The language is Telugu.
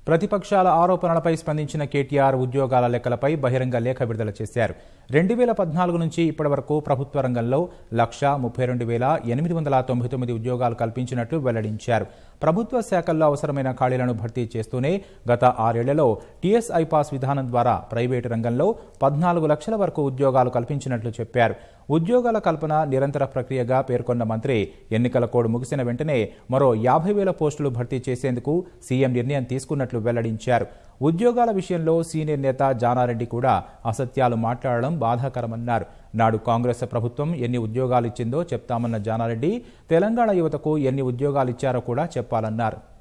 ప్రతిపక్షాల ఆరోపణలపై స్పందించిన కేటీఆర్ ఉద్యోగాల లెక్కలపై బహిరంగ లేఖ విడుదల చేశారు రెండు వేల పద్నాలుగు నుంచి ఇప్పటి వరకు ప్రభుత్వ రంగంలో లక్ష ముప్పై రెండు వేల ఎనిమిది వందల తొంభై తొమ్మిది ఉద్యోగాలు కల్పించినట్లు వెల్లడించారు ప్రభుత్వ శాఖల్లో అవసరమైన ఖాళీలను భర్తీ చేస్తూనే గత ఆరేళ్లలో టీఎస్ ఐపాస్ విధానం ద్వారా ప్రైవేటు రంగంలో పద్నాలుగు లక్షల వరకు ఉద్యోగాలు కల్పించినట్లు చెప్పారు ఉద్యోగాల కల్పన నిరంతర ప్రక్రియగా పేర్కొన్న మంత్రి ఎన్నికల కోడ్ ముగిసిన వెంటనే మరో యాభై వేల పోస్టులు భర్తీ చేసేందుకు సీఎం నిర్ణయం తీసుకున్నట్లు వెల్లడించారు ఉద్యోగాల విషయంలో సీనియర్ నేత జానారెడ్డి కూడా అసత్యాలు మాట్లాడడం బాధాకరమన్నారు నాడు కాంగ్రెస్ ప్రభుత్వం ఎన్ని ఉద్యోగాలు ఇచ్చిందో చెప్తామన్న జానారెడ్డి తెలంగాణ యువతకు ఎన్ని ఉద్యోగాలు ఇచ్చారో కూడా చెప్పాలన్నారు